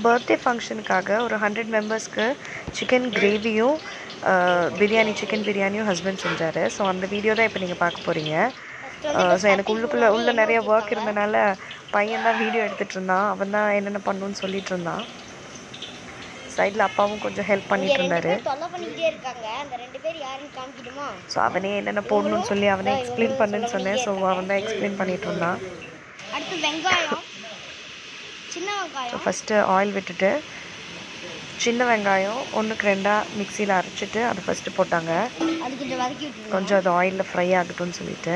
Birthday ஃபங்க்ஷனுக்காக ஒரு hundred மெம்பர்ஸ்க்கு சிக்கன் கிரேவியும் பிரியாணி சிக்கன் பிரியாணியும் ஹஸ்பண்ட் செஞ்சார் ஸோ அந்த வீடியோ தான் இப்போ நீங்கள் பார்க்க போகிறீங்க ஸோ எனக்கு உள்ளுக்குள்ளே உள்ள நிறைய ஒர்க் இருந்தனால பையன் தான் வீடியோ எடுத்துகிட்டு இருந்தான் அவன் தான் என்னென்ன பண்ணணும்னு சொல்லிட்டு இருந்தான் சைடில் அப்பாவும் கொஞ்சம் ஹெல்ப் பண்ணிட்டு இருந்தாரு தொல்லை பண்ணிக்கிட்டே இருக்காங்க அந்த ரெண்டு பேர் யாருன்னு காமிக்கிடுமா ஸோ அவனே என்னென்ன போடணும்னு சொல்லி அவனே எக்ஸ்பிளைன் பண்ணுன்னு சொன்னேன் ஸோ அவன் தான் எக்ஸ்பிளைன் பண்ணிட்டு இருந்தான் அடுத்து வெங்காயம் சின்ன ஸோ வெங்காயம் ஃபஸ்ட்டு ஆயில் விட்டுட்டு சின்ன வெங்காயம் ஒன்றுக்கு ரெண்டாக மிக்சியில் அரைச்சிட்டு அதை ஃபஸ்ட்டு போட்டாங்க அது கொஞ்சம் வதக்கி விட்டுருங்க கொஞ்சம் அது ஆயிலில் ஃப்ரை ஆகட்டும்னு சொல்லிட்டு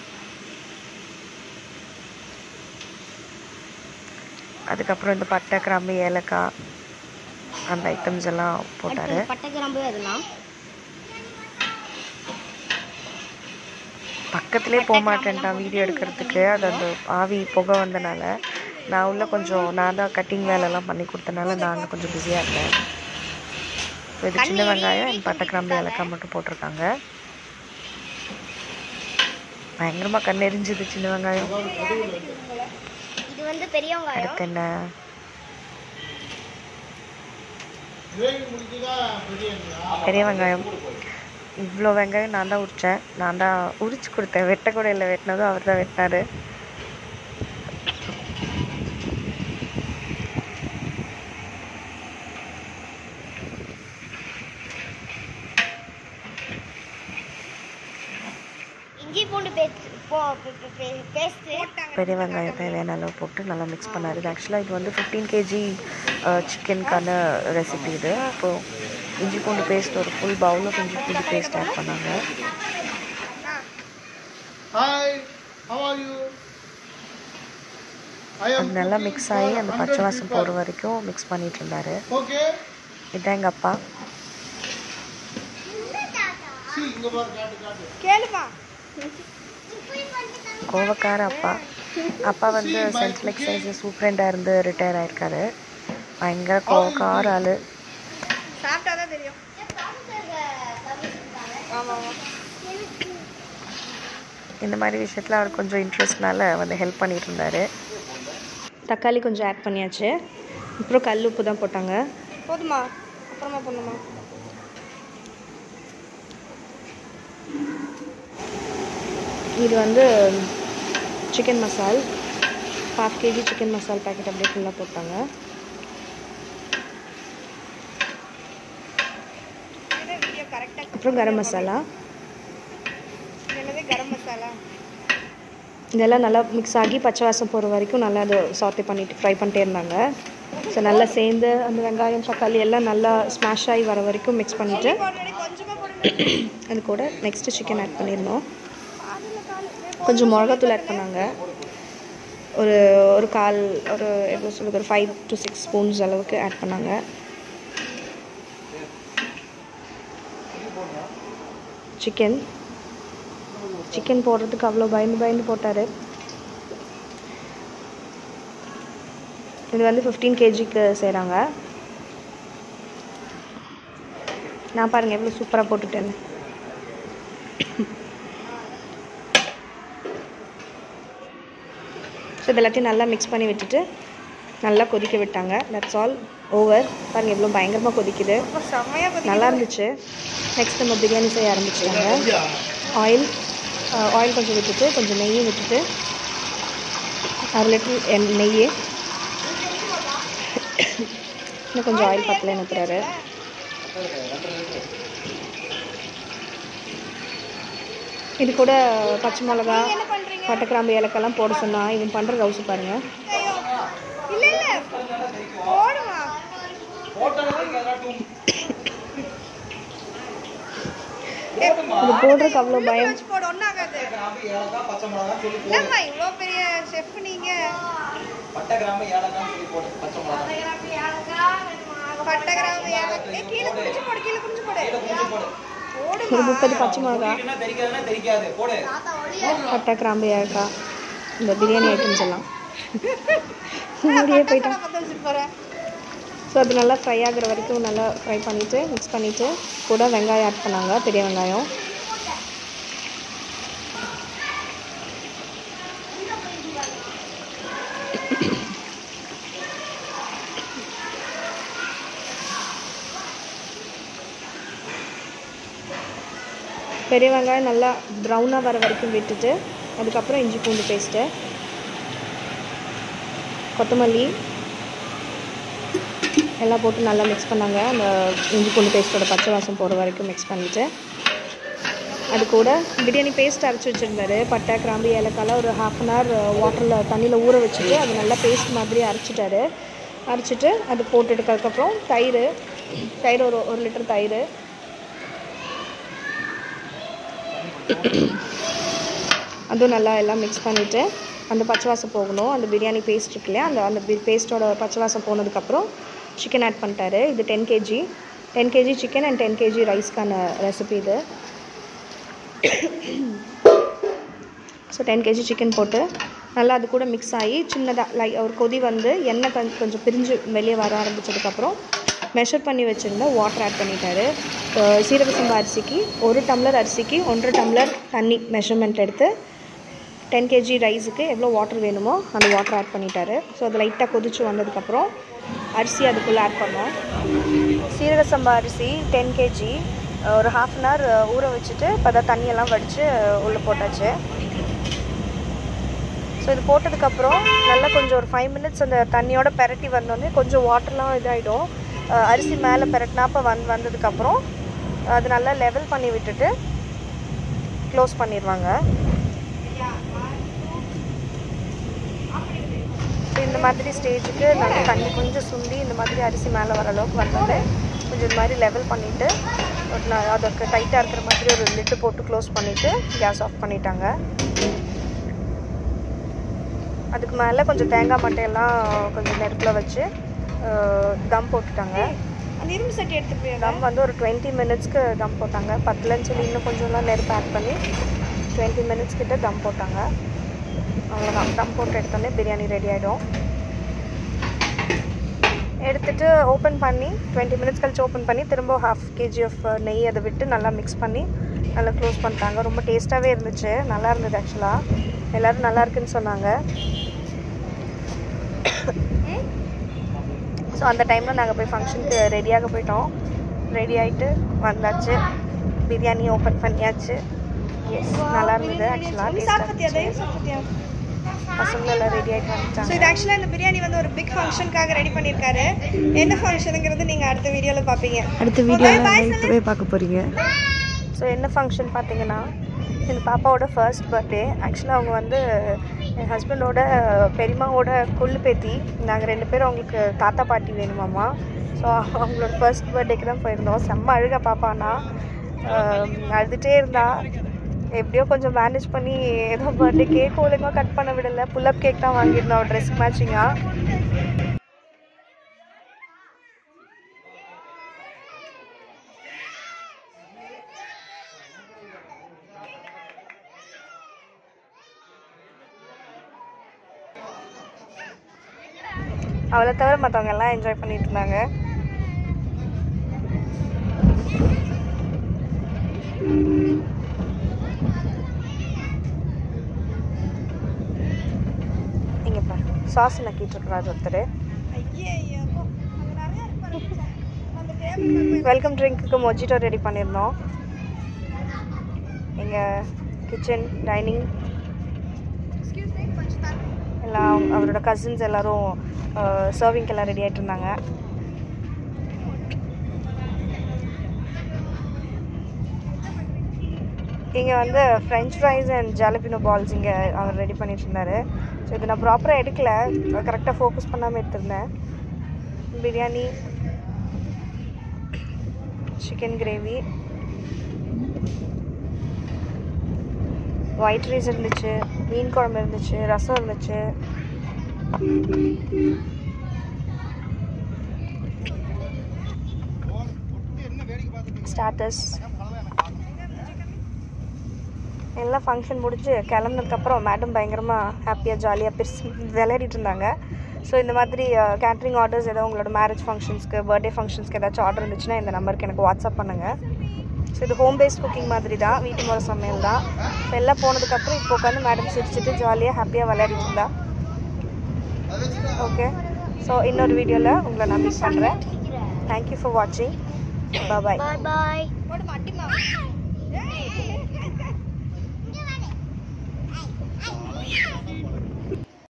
அதுக்கப்புறம் இந்த பட்டை கிராம்பு ஏலக்காய் அந்த ஐட்டம்ஸ் எல்லாம் போட்டார் அடுத்து பட்டை கிராம்பு அதெல்லாம் பக்கத்துலேயே போக மாட்டேன்ட்டான் வீடியோ எடுக்கிறதுக்கு அது அந்த ஆவி புகை வந்தனால நான் உள்ள கொஞ்சம் நான் தான் கட்டிங் வேலைலாம் பண்ணி கொடுத்தனால நான் கொஞ்சம் பிஸியாக இருந்தேன் ஸோ இது சின்ன வெங்காயம் என் பட்டை கிராம்பு ஏலக்காய் மட்டும் போட்டிருக்காங்க பயங்கரமாக கண் எரிஞ்சுது சின்ன வெங்காயம் இது வந்து பெரிய வெங்காயம் அடுத்து என்ன பெரிய வெங்காயம் இவ்வளோ வெங்காயம் நான் தான் உரித்தேன் நான் தான் உரிச்சு கொடுத்தேன் வெட்ட கூட இல்லை வெட்டினதும் அவர் தான் வெட்டினாரு இஞ்சி பூண்டு பேஸ்ட் பேஸ்ட் பெரிய வெங்காயம் தேவையான அளவு போட்டு நல்லா மிக்ஸ் பண்ணாரு இது ஆக்சுவலாக இது வந்து ஃபிஃப்டீன் கேஜி சிக்கனுக்கான ரெசிபி இது அப்போது இஞ்சி பூண்டு பேஸ்ட் ஒரு ஃபுல் பவுல் ஆஃப் இஞ்சி பூண்டு பேஸ்ட் ஆட் பண்ணாங்க Hi, how are you? I அது am நல்லா cooking மிக்ஸ் ஆகி for அந்த 100 பச்சை வாசம் people. போகிற வரைக்கும் மிக்ஸ் பண்ணிட்டு இருந்தாரு Okay? இதான் எங்கள் அப்பா See, இங்க பாரு காட்டு காட்டு. கேளுப்பா கோவக்கார அப்பா அப்பா வந்து சென்ட்ரல் எக்ஸைஸ் சூப்பரண்டாக இருந்து ரிட்டையர் ஆயிருக்காரு பயங்கர கோவக்கார ஆள் சாப்பிட்டா தான் தெரியும் ஆமா ஆமா இந்த மாதிரி விஷயத்தில் அவர் கொஞ்சம் இன்ட்ரெஸ்ட்னால வந்து ஹெல்ப் பண்ணிட்டு இருந்தாரு தக்காளி கொஞ்சம் ஆட் பண்ணியாச்சு அப்புறம் கல் உப்பு தான் போட்டாங்க போதுமா அப்புறமா பண்ணுமா இது வந்து சிக்கன் மசால் ஹாஃப் கேஜி சிக்கன் மசால் பேக்கெட் அப்படியே ஃபுல்லாக போட்டாங்க வீடியோ கரெக்டாக அப்புறம் கரம் மசாலா என்னது கரம் மசாலா இதெல்லாம் நல்லா மிக்ஸ் ஆகி பச்சை வாசம் போகிற வரைக்கும் நல்லா அது சாட்டே பண்ணிட்டு ஃப்ரை பண்ணிட்டே இருந்தாங்க ஸோ நல்லா சேர்ந்து அந்த வெங்காயம் தக்காளி எல்லாம் நல்லா ஸ்மாஷ் ஆகி வர வரைக்கும் மிக்ஸ் பண்ணிவிட்டு கொஞ்சமா போடுங்க அது கூட நெக்ஸ்ட்டு சிக்கன் ஆட் பண்ணியிருந்தோம் கொஞ்சம் மிளகாத்தூள் ஆட் பண்ணாங்க ஒரு ஒரு கால் ஒரு எப்படி சொல்லுது ஒரு ஃபைவ் டு சிக்ஸ் ஸ்பூன்ஸ் அளவுக்கு ஆட் பண்ணாங்க சிக்கன் சிக்கன் போடுறதுக்கு அவ்வளோ பயந்து பயந்து போட்டார் இது வந்து ஃபிஃப்டீன் கேஜிக்கு செய்கிறாங்க நான் பாருங்கள் எவ்வளோ சூப்பராக போட்டுட்டேன்னு ஸோ இது எல்லாத்தையும் நல்லா மிக்ஸ் பண்ணி விட்டுட்டு நல்லா கொதிக்க விட்டாங்க தட்ஸ் ஆல் ஓவர் பாருங்கள் எவ்வளோ பயங்கரமாக கொதிக்குது செம்மையா நல்லா இருந்துச்சு நெக்ஸ்ட் நம்ம பிரியாணி செய்ய ஆரம்பிச்சிட்டாங்க ஆயில் ஆயில் கொஞ்சம் விட்டுட்டு கொஞ்சம் நெய்யும் விட்டுட்டு அரை லிட்டர் எண் நெய் இன்னும் கொஞ்சம் ஆயில் பத்தல ஊற்றுறாரு இது கூட பச்சை மிளகா பட்டை கிராம்பு ஏலக்காய்லாம் போட சொன்னா இவன் பண்ணுற ரவுசு பாருங்க இல்ல இல்ல போடுமா இது போடுறதுக்கு அவ்வளோ பயம் வச்சு போடு ஒன்றாகாது இல்லைம்மா இவ்வளோ பெரிய செஃப் நீங்க பட்டை கிராம்பு ஏலக்காய் ஏய், கீழே குடிச்சு போடு கீழே குடிச்சு போடு ஒரு போடுமா முப்பது பச்சை மிளகா பட்டை கிராம்பு ஏலக்காய் இந்த பிரியாணி ஐட்டம்ஸ் எல்லாம் மூடியே போயிட்டான் பத்த வச்சுட்டு போறேன் ஸோ அது நல்லா ஃப்ரை ஆகுற வரைக்கும் நல்லா ஃப்ரை பண்ணிவிட்டு மிக்ஸ் பண்ணிவிட்டு கூட வெங்காயம் ஆட் பண்ணாங்க பெரிய வெங்காயம் பெரிய வெங்காயம் நல்லா ப்ரௌனாக வர வரைக்கும் விட்டுட்டு அதுக்கப்புறம் இஞ்சி பூண்டு பேஸ்ட்டு கொத்தமல்லி எல்லாம் போட்டு நல்லா மிக்ஸ் பண்ணாங்க அந்த இஞ்சி பூண்டு பேஸ்ட்டோட பச்சை வாசம் போகிற வரைக்கும் மிக்ஸ் பண்ணிவிட்டு அது கூட பிரியாணி பேஸ்ட் அரைச்சி வச்சுருந்தாரு பட்டை கிராம்பு ஏலக்காய்லாம் ஒரு ஹாஃப் அன் ஹவர் வாட்டரில் தண்ணியில் ஊற வச்சுட்டு அது நல்லா பேஸ்ட் மாதிரி அரைச்சிட்டாரு அரைச்சிட்டு அது போட்டுட்டுக்கப்புறம் தயிர் தயிர் ஒரு ஒரு லிட்டர் தயிர் அதுவும் நல்லா எல்லாம் மிக்ஸ் பண்ணிவிட்டு அந்த பச்சை வாசம் போகணும் அந்த பிரியாணி பேஸ்ட் இருக்கு இல்லையா அந்த அந்த பேஸ்ட்டோட பச்சை வாசம் போனதுக்கப்புறம் சிக்கன் ஆட் பண்ணிட்டாரு இது ten KG ten KG chicken and ten KG ரைஸ்க்கான ரெசிபி இது ஸோ டென் கேஜி சிக்கன் போட்டு நல்லா அது கூட மிக்ஸ் ஆகி சின்னதாக லை ஒரு கொதி வந்து எண்ணெய் கொஞ்சம் கொஞ்சம் பிரிஞ்சு வெளியே வர ஆரம்பிச்சதுக்கப்புறம் மெஷர் பண்ணி வச்சுருந்த வாட்டர் ஆட் பண்ணிட்டாரு அஹ் சீரக சம்பா அரிசிக்கு ஒரு டம்ளர் அரிசிக்கு ஒன்றரை டம்ளர் தண்ணி மெஷர்மெண்ட் எடுத்து டென் கேஜி ரைஸுக்கு எவ்வளோ வாட்டர் வேணுமோ அந்த வாட்டர் ஆட் பண்ணிட்டாரு ஸோ அது லைட்டாக கொதிச்சு வந்ததுக்கப்புறம் அரிசி அதுக்குள்ளே ஆட் பண்ணோம் சீரக சம்பா அரிசி டென் கேஜி ஒரு ஹாஃப் அன் ஹவர் ஊற வச்சுட்டு இப்போ தான் தண்ணியெல்லாம் வடித்து உள்ளே போட்டாச்சு ஸோ இது போட்டதுக்கப்புறம் நல்லா கொஞ்சம் ஒரு ஃபைவ் மினிட்ஸ் அந்த தண்ணியோட பெரட்டி வந்தோடனே கொஞ்சம் வாட்டர்லாம் இதாகிடும் அரிசி மேலே பெரட்டினாப்ப வந் வந்ததுக்கப்புறம் அது நல்லா லெவல் பண்ணி விட்டுட்டு க்ளோஸ் பண்ணிடுவாங்க So, இந்த மாதிரி ஸ்டேஜுக்கு நல்லா தண்ணி கொஞ்சம் சுண்டி இந்த மாதிரி அரிசி மேலே வர அளவுக்கு வந்தோடனே கொஞ்சம் இது மாதிரி லெவல் பண்ணிவிட்டு ஒரு ந- அதுக்கு டைட்டாக இருக்கிற மாதிரி ஒரு லிட்டு போட்டு க்ளோஸ் பண்ணிவிட்டு கேஸ் ஆஃப் பண்ணிட்டாங்க அதுக்கு மேலே கொஞ்சம் தேங்காய் மட்டையெல்லாம் கொஞ்சம் நெருப்பில் வச்சு தம் போட்டுட்டாங்க அந்த இரும்பு சட்டி எடுத்து போய் தம் வந்து ஒரு டுவெண்ட்டி மினிட்ஸ்க்கு தம் போட்டாங்க பத்துலன்னு சொல்லி இன்னும் கொஞ்சம்லாம் நெருப்பு ஆட் பண்ணி டுவெண்ட்டி மினிட்ஸ் கிட்ட தம் போட்டாங்க அவ்வளோதான் தம் போட்டு எடுத்தோடனே பிரியாணி ரெடி ஆகிடும் எடுத்துட்டு ஓப்பன் பண்ணி டுவெண்ட்டி மினிட்ஸ் கழிச்சு ஓப்பன் பண்ணி திரும்ப ஹாஃப் கேஜி ஆஃப் நெய் அதை விட்டு நல்லா மிக்ஸ் பண்ணி நல்லா க்ளோஸ் பண்ணிட்டாங்க ரொம்ப டேஸ்ட்டாகவே இருந்துச்சு நல்லா இருந்தது ஆக்சுவலாக எல்லோரும் நல்லா இருக்குன்னு சொன்னாங்க ஸோ அந்த டைமில் நாங்கள் போய் ஃபங்க்ஷனுக்கு ரெடியாக போயிட்டோம் ரெடி ஆகிட்டு வந்தாச்சு பிரியாணி ஓப்பன் பண்ணியாச்சு எஸ் நல்லா இருந்தது ஆக்சுவலாக சாப்பிட்டியா டேஸ்ட்டாக தயவு சாப்பிட்டியா பசங்களும் எல்லாம் ரெடி ஆகிட்டு ஸோ வந்துட்டாங்க இது ஆக்சுவலாக இந்த பிரியாணி வந்து ஒரு பிக் ஃபங்க்ஷனுக்காக ரெடி பண்ணியிருக்காரு என்ன ஃபங்க்ஷனுங்கிறது நீங்கள் அடுத்த வீடியோவில் பார்ப்பீங்க அடுத்த வீடியோவில் இப்போவே பார்க்க போகிறீங்க ஸோ என்ன ஃபங்க்ஷன் பார்த்தீங்கன்னா எங்கள் பாப்பாவோட ஃபர்ஸ்ட் பர்த்டே ஆக்சுவலாக அவங்க வந்து என் ஹஸ்பண்டோட பெரியம்மாவோட கொள்ளு பேத்தி நாங்கள் ரெண்டு பேரும் அவங்களுக்கு தாத்தா பாட்டி வேணுமாம்மா ஸோ அவங்களோட ஃபர்ஸ்ட் பர்த்டேக்கு தான் போயிருந்தோம் செம்ம அழுக பாப்பானா ஆஹ் அழுதுகிட்டே இருந்தா எப்படியோ கொஞ்சம் மேனேஜ் பண்ணி ஏதோ பர்த்டே கேக் ஒழுங்காக கட் பண்ண விடலை புல்லப் கேக் தான் வாங்கியிருந்தோம் ட்ரெஸ் மேட்சிங்காக அவளை தவிர மற்றவங்க எல்லாம் என்ஜாய் பண்ணிட்டு இருந்தாங்க இங்க பாரு சாஸ் நக்கிட்டு இருக்கிறாரு ஒருத்தர் ஐயோ அங்கே நிறையா இருக்கு அந்த டேபிள் வெல்கம் ட்ரிங்க்குக்கு மொஜிட்டோ ரெடி பண்ணியிருந்தோம் எங்கள் கிச்சன் டைனிங் எக்ஸ்கியூஸ் மீ கொஞ்சம் தண்ணி எல்லாம் அவங்க- அவரோட கசின்ஸ் எல்லாரும் சர்விங்க்கு எல்லாம் ரெடி ஆகிட்டு இருந்தாங்க இங்கே வந்து French fries and jalapeno balls இங்கே அவர் ரெடி பண்ணிட்டு இருந்தாரு ஸோ இது நான் ப்ராப்பராக எடுக்கல கரெக்டாக ஃபோக்கஸ் பண்ணாமல் எடுத்திருந்தேன் biryani chicken gravy white rice இருந்துச்சு மீன் குழம்பு இருந்துச்சு ரசம் இருந்துச்சு ஸ்டார்டர்ஸ் எல்லாம் ஃபங்க்ஷன் முடிஞ்சு கிளம்புனதுக்கப்புறம் மேடம் பயங்கரமாக ஹாப்பியாக ஜாலியாக பெருசு விளையாடிட்டு இருந்தாங்க ஸோ இந்த மாதிரி கேட்ரிங் ஆர்டர்ஸ் ஏதோ உங்களோட மேரேஜ் ஃபங்க்ஷன்ஸ்க்கு பர்த்டே ஃபங்க்ஷன்ஸ்க்கு ஏதாச்சும் ஆர்டர் இருந்துச்சுன்னா இந்த நம்பருக்கு எனக்கு வாட்ஸ்அப் பண்ணுங்கள் ஸோ இது ஹோம் பேஸ்ட் குக்கிங் மாதிரி தான் வீட்டு முறை சமையல் தான் ஸோ எல்லாம் போனதுக்கப்புறம் இப்போ உட்காந்து மேடம் சிரிச்சிட்டு ஜாலியாக ஹாப்பியாக விளையாடிட்டு இருந்தா ஓகே ஸோ இன்னொரு வீடியோவில் உங்களை நான் மீட் பண்ணுறேன் தேங்க்யூ ஃபார் வாட்சிங் பாய் Bye bye. போடுமா அட்டிமா ஏய்